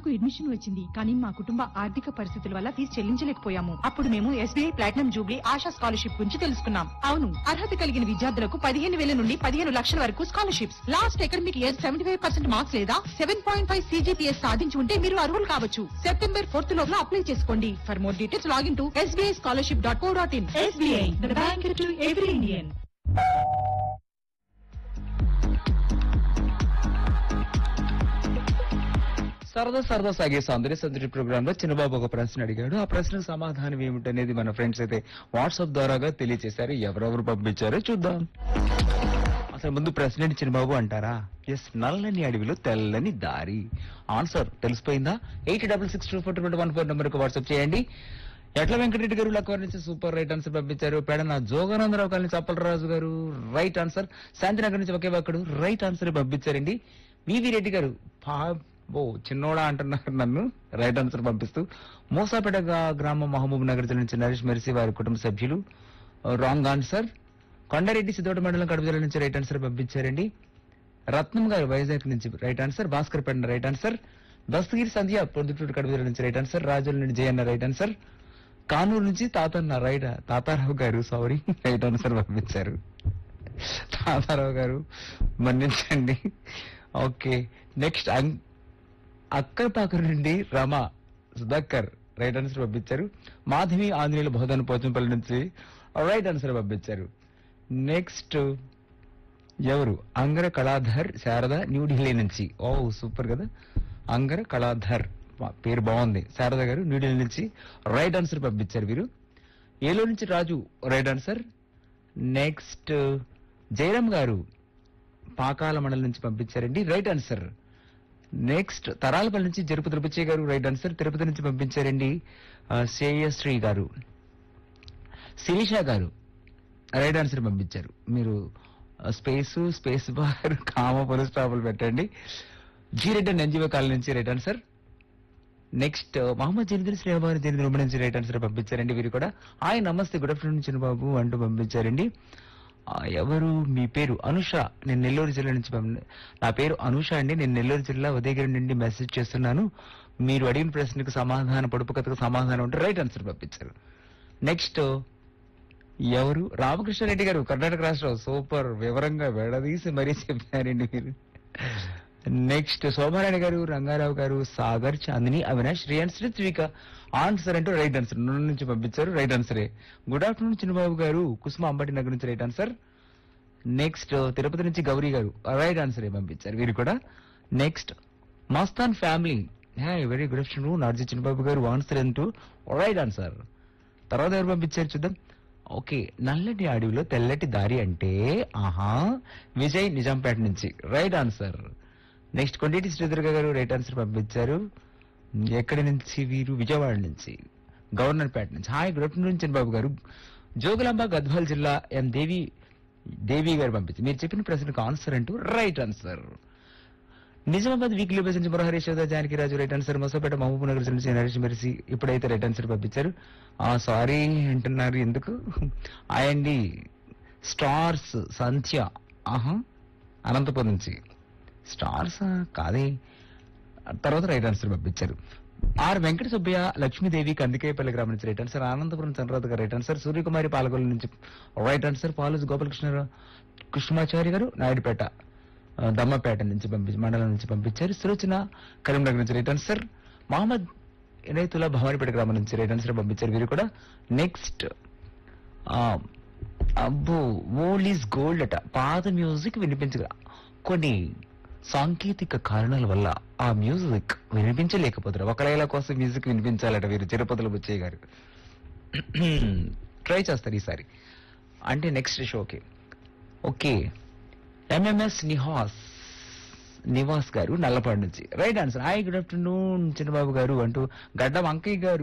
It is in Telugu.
అడ్మిషన్ వచ్చింది కానీ మా కుటుంబ ఆర్థిక పరిస్థితుల వల్ల ఫీజు చెల్లించలేకపోయాము అప్పుడు మేము SBI platinum jubilee Asha scholarship గురించి తెలుసుకున్నాం అవును అర్హత కలిగిన విద్యార్థులకు పదిహేను వేల నుండి పదిహేను లక్షల వరకు scholarships last academic year seventy five percent marks లేదా సెవెన్ పాయింట్ ఫైవ్ సీజీపీఎస్ సాధించి ఉంటే మీరు అర్హులు కావచ్చు సెప్టెంబర్ ఫోర్త్ లోపల అప్లై చేసుకోండి for more details login to SBI scholarship dot co dot in SBI bank to every Indian సరదా సరదా సాగే సౌందర్య సందడి ప్రోగ్రామ్ లో చిన్నబాబు ఒక ప్రశ్న అడిగాడు ఆ ప్రశ్నకు సమాధానం ఏమిటనేది మన ఫ్రెండ్స్ అయితే వాట్సాప్ ద్వారాగా తెలియజేశారు ఎవరెవరు పంపించారో చూద్దాం అసలు ముందు ప్రశ్న ఏంటి చిన్నబాబు అంటారా ఎస్ నల్లని అడవిలో తెల్లని దారి ఆన్సర్ తెలిసిపోయిందా eight double six two four two one four number కు వాట్సాప్ చేయండి ఎట్ల వెంకటరెడ్డి గారు లక్వర్ నుంచి సూపర్ రైట్ ఆన్సర్ పంపించారు పేడన జోగానందరావు కాలనీ చప్పలరాజు గారు రైట్ ఆన్సర్ శాంతినగర్ నుంచి ఒకే ఒక్కడు రైట్ ఆన్సర్ పంపించారండి వివి రెడ్డి గారు పా- ఓ చిన్నోడా అంటున్నారు నన్ను రైట్ ఆన్సర్ పంపిస్తూ మోసాపేట గా- గ్రామం మహబూబ్ నగర్ జిల్లా నుంచి నరేష్ మెరిసి వారి కుటుంబ సభ్యులు రాంగ్ ఆన్సర్ కొండారెడ్డి సిద్ధోట మండలం కడప జిల్లా నుంచి రైట్ ఆన్సర్ పంపించారండి రత్నం గారు వైజాగ్ నుంచి right answer Bhaskarpeta right answer Dastagiri Sandhya Proddatur Kadapa జిల్లా నుంచి రైట్ ఆన్సర్ రాజుల నుండి జయన్న రైట్ ఆన్సర్ కానూరు నుంచి తాతన్న రైట్ తాతారావు గారు సారీ రైట్ ఆన్సర్ పంపించారు తాతారావు గారు మన్నించండి ఓకే నెక్స్ట్ అక్కరపాకర్ నుండి రమ సుధాకర్ రైట్ ఆన్సర్ పంపించారు మాధవి ఆంజనేయులు బోధన పోచంపల్లి నుంచి రైట్ ఆన్సర్ పంపించారు నెక్స్ట్ ఎవరు అంగర కళాధర్ శారద న్యూఢిల్లీ నుంచి ఓ సూపర్ కదా అంగర కళాధర్ వా- పేరు బాగుంది శారద గారు న్యూఢిల్లీ నుంచి రైట్ ఆన్సర్ పంపించారు వీరు ఏలో నుంచి Raju right answer next Jayaram garu Pakala మండలం నుంచి పంపించారండి రైట్ ఆన్సర్ నెక్స్ట్ తరాలపల్లి నుంచి జరుపు తిరుపతి గారు రైట్ ఆన్సర్ తిరుపతి నుంచి పంపించారండి ఆ, శ్రేయశ్రీ గారు శిరీష గారు రైట్ ఆన్సర్ పంపించారు మీరు స్పేస్ స్పేస్ బార్ కామ పోలీస్ స్టాపులు పెట్టండి జీరెడ్డి ఎన్జిఓ కాలనీ నుంచి right answer next Mohammed Junaid Sribabu Junaid ఉమ్మడి నుంచి రైట్ ఆన్సర్ పంపించారండి వీరు కూడా హాయ్ నమస్తే గుడ్ ఆఫ్టర్నూన్ చిన్నబాబు అంటూ పంపించారండి ఆ, ఎవరు మీ పేరు అనుష నేను నెల్లూరు జిల్లా నుంచి పంపి- నా పేరు అనుష అండి నేను నెల్లూరు జిల్లా ఉదయగిరి నుండి మెసేజ్ చేస్తున్నాను మీరు అడిగిన ప్రశ్నకు సమాధానం పొడుపు కథకు సమాధానం ఉంటే రైట్ ఆన్సర్ పంపించారు నెక్స్ట్ ఎవరు రామకృష్ణారెడ్డి గారు కర్ణాటక రాష్ట్రం సూపర్ వివరంగా విడదీసి మరీ చెప్పారండి మీరు నెక్స్ట్ శోభారాణి గారు రంగారావు గారు సాగర్ చాందిని అవినాష్ శ్రేయన్ శ్రీత్విక ఆన్సర్ అంటూ రైట్ ఆన్సర్ నన్ను నుంచి పంపించారు రైట్ ఆన్సరే గుడ్ ఆఫ్టర్నూన్ చిన్నబాబు గారు కుసుమ అంబటి నగర్ నుంచి రైట్ ఆన్సర్ నెక్స్ట్ తిరుపతి నుంచి గౌరీ గారు రైట్ ఆన్సర్ పంపించారు వీరు కూడా next Mastan family very good afternoon నార్జీ చిన్నబాబు గారు ఆన్సర్ అంటూ రైట్ ఆన్సర్ తర్వాత ఎవరు పంపించారు చూద్దాం ఓకే నల్లటి అడవిలో తెల్లటి దారి అంటే ఆహా విజయ్ నిజాంపేట నుంచి right answer next Kondeti Sridurga garu right answer పంపించారు ఎక్కడి నుంచి వీరు విజయవాడ నుంచి గవర్నర్ పేట నుంచి హాయ్ గుడ్ ఆఫ్టర్నూన్ చంద్రబాబు గారు జోగులాంబ గద్వాల్ జిల్లా ఎం దేవి దేవి గారు పంపించి మీరు చెప్పిన ప్రశ్నకు ఆన్సర్ అంటూ right answer Nizamabad weekly bus నుంచి Murahari Yashoda Janaki Raju right answer Mosapeta Mahabubnagar జిల్లా నుంచి నరేష్ మెరిసి ఇప్పుడైతే రైట్ ఆన్సర్ పంపించారు ఆ సారీ అంటున్నారు ఎందుకు అయండి స్టార్స్ సంధ్య ఆహా అనంతపురం నుంచి స్టార్స్ కాదే తర్వాత రైట్ ఆన్సర్ పంపించారు ఆర్ వెంకట సుబ్బయ్య లక్ష్మీదేవి కందికేపల్లి గ్రామం నుంచి రైట్ ఆన్సర్ అనంతపురం చంద్రరాధ గారు రైట్ ఆన్సర్ సూర్యకుమారి పాలకొల్లు నుంచి రైట్ ఆన్సర్ పాలస్ గోపాలకృష్ణ కృష్ణమాచారి గారు నాయుడుపేట ఆ, దమ్మపేట నుంచి పంపించి మండలం నుంచి పంపించారు సులోచన కరీంనగర్ నుంచి రైట్ ఆన్సర్ మహమ్మద్ రైతుల భవానీపేట గ్రామం నుంచి రైట్ ఆన్సర్ పంపించారు వీరు కూడా నెక్స్ట్ అబ్బో ఓల్డ్ ఈజ్ గోల్డ్ అట పాత మ్యూజిక్ వినిపించగా కొన్ని సాంకేతిక కారణాల వల్ల ఆ మ్యూజిక్ వినిపించలేకపోతారు ఒకవేళ కోసం మ్యూజిక్ వినిపించాలట వీరు తిరుపతిలో బుచ్చయ్య గారు ట్రై చేస్తారు ఈసారి అంటే నెక్స్ట్ షోకి ఓకే ఎంఎంఎస్ నిహాస్ నివాస్ గారు నల్లపాడు నుంచి right answer hi good afternoon Chinnababu గారు అంటూ గడ్డం అంకయ్య గారు